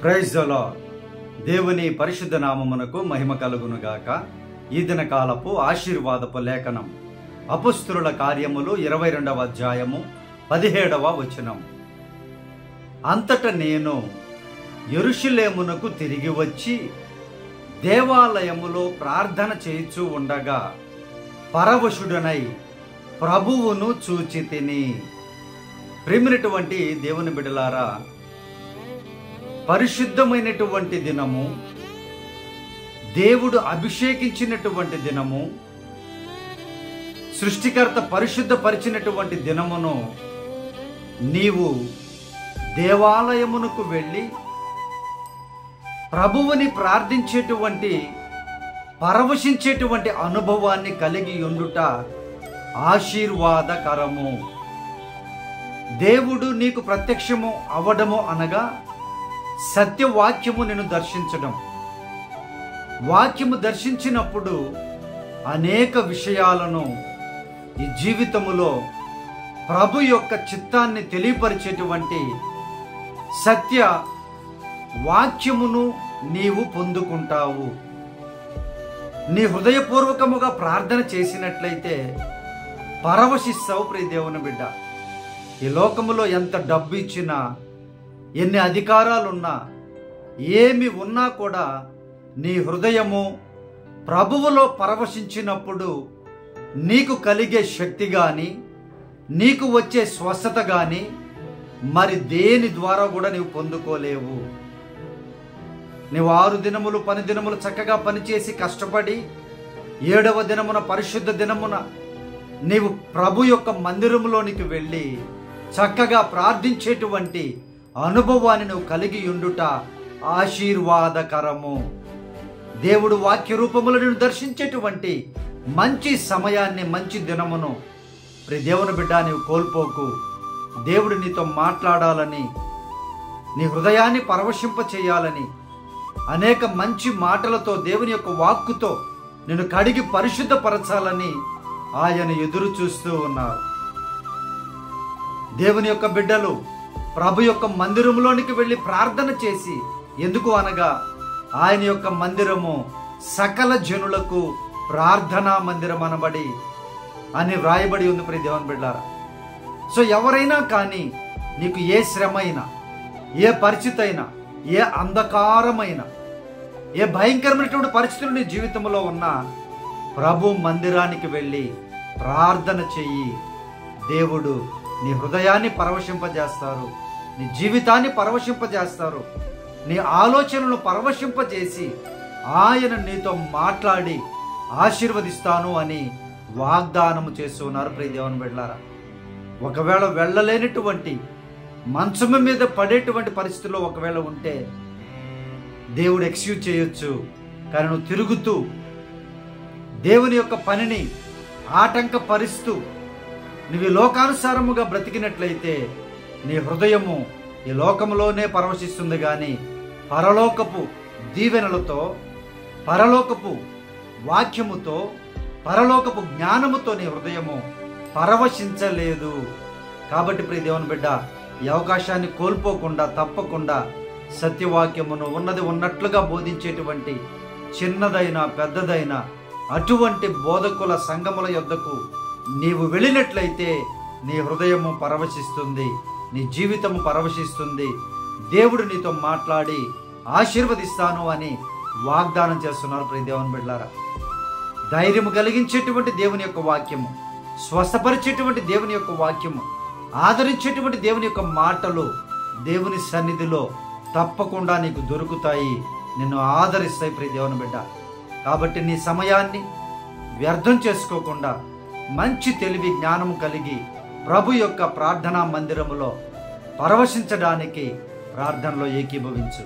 Praise the lord. దేవుని పరిశుద్ధ నామమునకు మహిమ కలుగునుగాక ఈ దిన కాలపు ఆశీర్వాదపు లేఖనం అపుస్తుల కార్యములు ఇరవై రెండవ అధ్యాయము పదిహేడవ వచనం అంతట నేను యెరూషలేమునకు తిరిగి వచ్చి దేవాలయములో ప్రార్థన చేయుచూ ఉండగా పరవశుడనై ప్రభువును చూచి తిని ప్రేమినటువంటి దేవుని బిడలారా పరిశుద్ధమైనటువంటి దినము దేవుడు అభిషేకించినటువంటి దినము సృష్టికర్త పరిశుద్ధపరిచినటువంటి దినమును నీవు దేవాలయమునకు వెళ్ళి ప్రభువుని ప్రార్థించేటువంటి పరవశించేటువంటి అనుభవాన్ని కలిగి ఉండుట ఆశీర్వాదకరము దేవుడు నీకు ప్రత్యక్షము అవడము అనగా సత్యవాక్యము నేను దర్శించడం వాక్యము దర్శించినప్పుడు అనేక విషయాలను ఈ జీవితములో ప్రభు యొక్క చిత్తాన్ని తెలియపరిచేటువంటి సత్య వాక్యమును నీవు పొందుకుంటావు నీ హృదయపూర్వకముగా ప్రార్థన చేసినట్లయితే పరవశిస్తావు ప్రియ దేవుని బిడ్డ ఈ లోకములో ఎంత డబ్బు ఇచ్చినా ఎన్ని అధికారాలున్నా ఏమి ఉన్నా కూడా నీ హృదయము ప్రభువులో పరవశించినప్పుడు నీకు కలిగే శక్తి కానీ నీకు వచ్చే స్వస్థత కానీ మరి దేని ద్వారా కూడా నీవు పొందుకోలేవు నీవు ఆరు దినములు పని దినములు చక్కగా పనిచేసి కష్టపడి ఏడవ దినమున పరిశుద్ధ దినమున నీవు ప్రభు యొక్క మందిరములోనికి వెళ్ళి చక్కగా ప్రార్థించేటువంటి అనుభవాన్ని నువ్వు కలిగి ఉండుట ఆశీర్వాదకరము దేవుడు వాక్య రూపములో నేను దర్శించేటువంటి మంచి సమయాన్ని మంచి దినమును ప్రి దేవుని బిడ్డ నీవు కోల్పోకు దేవుడు నీతో మాట్లాడాలని నీ హృదయాన్ని పరవశింప చేయాలని అనేక మంచి మాటలతో దేవుని యొక్క వాక్కుతో నేను కడిగి పరిశుద్ధపరచాలని ఆయన ఎదురు చూస్తూ ఉన్నారు దేవుని యొక్క బిడ్డలు ప్రభు యొక్క మందిరంలోనికి వెళ్ళి ప్రార్థన చేసి ఎందుకు అనగా ఆయన యొక్క మందిరము సకల జనులకు ప్రార్థనా మందిరం అనబడి అని వ్రాయబడి ఉంది ప్రియ దేవుని బిడ్డారా సో ఎవరైనా కానీ నీకు ఏ శ్రమ అయినా ఏ పరిస్థితి అయినా ఏ అంధకారమైన ఏ భయంకరమైనటువంటి పరిస్థితులు నీ జీవితంలో ఉన్నా ప్రభు మందిరానికి వెళ్ళి ప్రార్థన చెయ్యి దేవుడు నీ హృదయాన్ని పరవశింపజేస్తారు నీ జీవితాన్ని పరవశింపజేస్తారు నీ ఆలోచనలను పరవశింపజేసి ఆయన నీతో మాట్లాడి ఆశీర్వదిస్తాను అని వాగ్దానము చేస్తున్నారు ప్రియ దేవుని బిడ్డలారా ఒకవేళ వెళ్ళలేనటువంటి మంచము మీద పడేటువంటి పరిస్థితుల్లో ఒకవేళ ఉంటే దేవుడు ఎక్స్క్యూజ్ చేయొచ్చు కానీ నువ్వు తిరుగుతూ దేవుని యొక్క పనిని ఆటంకపరుస్తూ నువ్వు ఈ లోకానుసారముగా బ్రతికినట్లయితే నీ హృదయము ఈ లోకములోనే పరవశిస్తుంది కానీ పరలోకపు దీవెనలతో పరలోకపు వాక్యముతో పరలోకపు జ్ఞానముతో నీ హృదయము పరవశించలేదు కాబట్టి ప్రియ దేవుని బిడ్డ ఈ అవకాశాన్ని కోల్పోకుండా తప్పకుండా సత్యవాక్యమును ఉన్నది ఉన్నట్లుగా బోధించేటువంటి చిన్నదైన పెద్దదైన అటువంటి బోధకుల సంగముల యొద్దకు నీవు వెళ్ళినట్లయితే నీ హృదయము పరవశిస్తుంది నీ జీవితము పరవశిస్తుంది దేవుడు నీతో మాట్లాడి ఆశీర్వదిస్తాను అని వాగ్దానం చేస్తున్నారు ప్రియ దేవుని బిడ్డారా ధైర్యము కలిగించేటువంటి దేవుని యొక్క వాక్యము స్వస్థపరిచేటువంటి దేవుని యొక్క వాక్యము ఆదరించేటువంటి దేవుని యొక్క మాటలు దేవుని సన్నిధిలో తప్పకుండా నీకు దొరుకుతాయి నిన్ను ఆదరిస్తాయి ప్రియ దేవుని బిడ్డ కాబట్టి నీ సమయాన్ని వ్యర్థం చేసుకోకుండా మంచి తెలివి జ్ఞానం కలిగి ప్రభు యొక్క ప్రార్థనా మందిరములో పరవశించడానికి ప్రార్థనలో ఏకీభవించు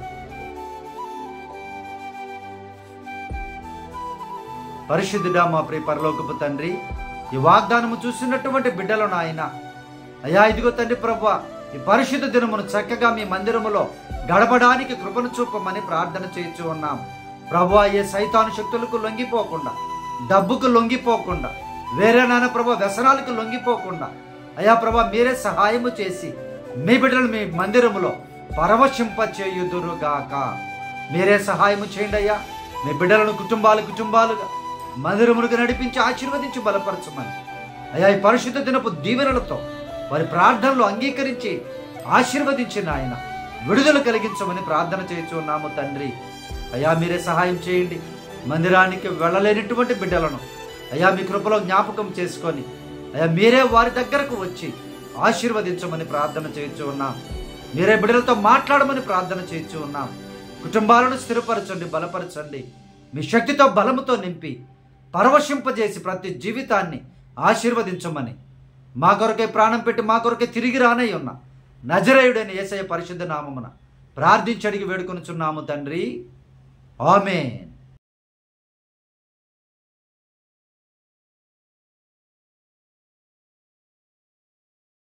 పరిశుద్ధుడా మా ప్రియ పరలోకపు తండ్రి ఈ వాగ్దానము చూస్తున్నటువంటి బిడ్డలను ఆయన అయ్యా ఇదిగో తండ్రి ప్రభు ఈ పరిశుద్ధ దినమును చక్కగా మీ మందిరములో గడపడానికి కృపను చూపమని ప్రార్థన చేయించు ఉన్నాం ప్రభు ఏ సైతాను శక్తులకు లొంగిపోకుండా డబ్బుకు లొంగిపోకుండా వేరే నాన్న ప్రభు వ్యసనాలకు లొంగిపోకుండా అయ్యా ప్రభా మీరే సహాయము చేసి మీ బిడ్డలు మీ మందిరములో పరవశింపచేయుదురుగాక మీరే సహాయము చేయండి అయ్యా మీ బిడ్డలను కుటుంబాలు కుటుంబాలుగా మందిరములుగా నడిపించి ఆశీర్వదించి బలపరచమని అయ్యా ఈ పరిశుద్ధ దినపు దీవెనలతో వారి ప్రార్థనలు అంగీకరించి ఆశీర్వదించిన ఆయన విడుదల కలిగించమని ప్రార్థన చేస్తున్నాము తండ్రి అయ్యా మీరే సహాయం చేయండి మందిరానికి వెళ్ళలేనటువంటి బిడ్డలను అయ్యా మీ కృపలో జ్ఞాపకం చేసుకొని అయ్యా మీరే వారి దగ్గరకు వచ్చి ఆశీర్వదించమని ప్రార్థన చేయొచ్చు ఉన్నాం మీరే బిడ్డలతో మాట్లాడమని ప్రార్థన చేయొచ్చు ఉన్నాం కుటుంబాలను స్థిరపరచండి బలపరచండి మీ శక్తితో బలముతో నింపి పరవశింపజేసి ప్రతి జీవితాన్ని ఆశీర్వదించమని మా కొరకే ప్రాణం పెట్టి మా కొరకే తిరిగి రానై ఉన్న నజరేయుడైన ఏసయ్య పరిశుద్ధ నామమున ప్రార్థించి అడిగి వేడుకొనుచున్నాము తండ్రి ఆమెన్